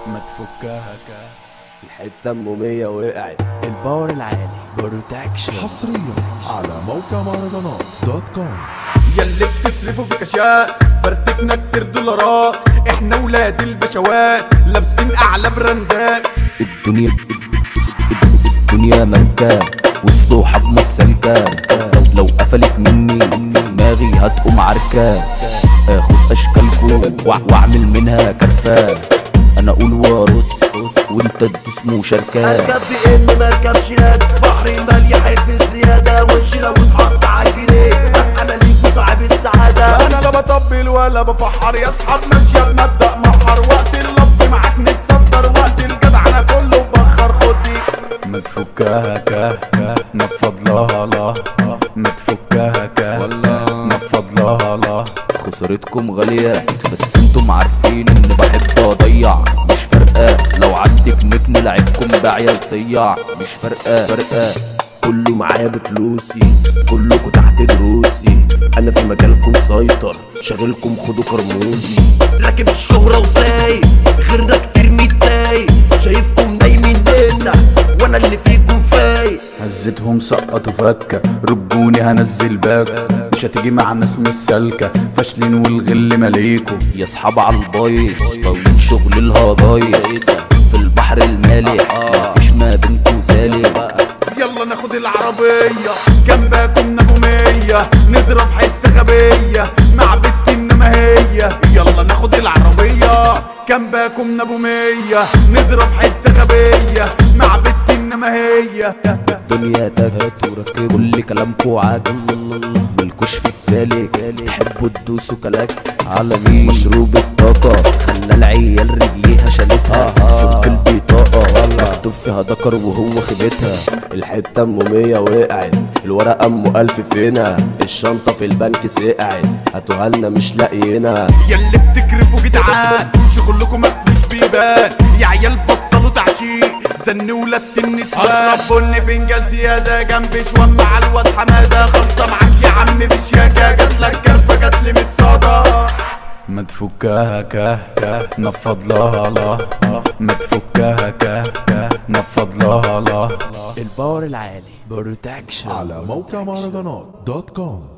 ما تفكها الحتة أمومية وقعت الباور العالي بروتكشن حصريا على موقع مهرجانات دوت كوم ياللي بتصرفوا في كاشات فرتكنا كتير دولارات احنا ولاد البشوات لابسين اعلى براندات الدنيا الدنيا ملكة والصحاب مش سالكة لو, لو قفلت مني في دماغي هتقوم عركة اخد اشكالكو وأع- واعمل منها كرفة انا اقول وارص وانت تدوس مشاركة اركب بان مركبش ناد بحري مال يحب الزيادة وشي لو اتحط عالجنيه ابقى مليك وصاحب السعادة انا لا بطبل ولا بفحر يا اصحاب ماشيه بمبدا محر وقت اللف معاك نتصدر وقت الجدع انا كله بخر خد دي ما تفكها كه كه نفض لها لا ما تفكها كه والله. نفض لها لا خسارتكم غالية بس انتم عارفين ان بحب اضيع مش فارقة لو عندك نجم لعبكم باعية تصيع مش فارقة فارقة كله معايا بفلوسي كلكوا تحت دروسي انا في مجالكم سيطر شاغلكم خدوا كرموزي راكب الشهرة وسايق غيرنا كتير متضايق شايفكم نايمين ليلة وانا اللي فيكم فايق هزتهم سقطوا فكة رجوني هنزل باك مش هتيجي مع ناس مش سالكة فاشلين والغل مليكوا يا اصحاب على البايظ طاولين شغل الهجايز في البحر المالح مفيش ما بينكم سالك يلا ناخد العربيه جنبكم نجوميه نضرب حته غبيه مع بنت انما هي يلا ناخد العربيه جنبكم نجوميه نضرب حته غبيه مع بنت انما هي الدنيا تاكس كل كلامكو عكس ملكوش في السالك تحبوا تدوسوا كلاكس على مين مشروب الطاقة خلى العيال رجليها شالتها سك البطاقة مكتوب فيها ذكر وهو خيبتها الحتة أمومية وقعت الورقة أم ألف فينا الشنطة في البنك سقعت هاتوها لنا مش لاقيينها ياللي بتكرفوا جدعان شغلكم مفيش بيبان يا عيال بطلوا تعشيق زن ولاد النسوان اشرب بن فنجان زيادة جنب شوام مع الواد حمادة خلصة معاك يا عم بشياكة جاتلك كرفة جاتلي متصادة ما تفكها كه كه نفض لها لا ما تفكها كه كه نفض لها لا الباور العالي بروتكشن على موقع مهرجانات دوت كوم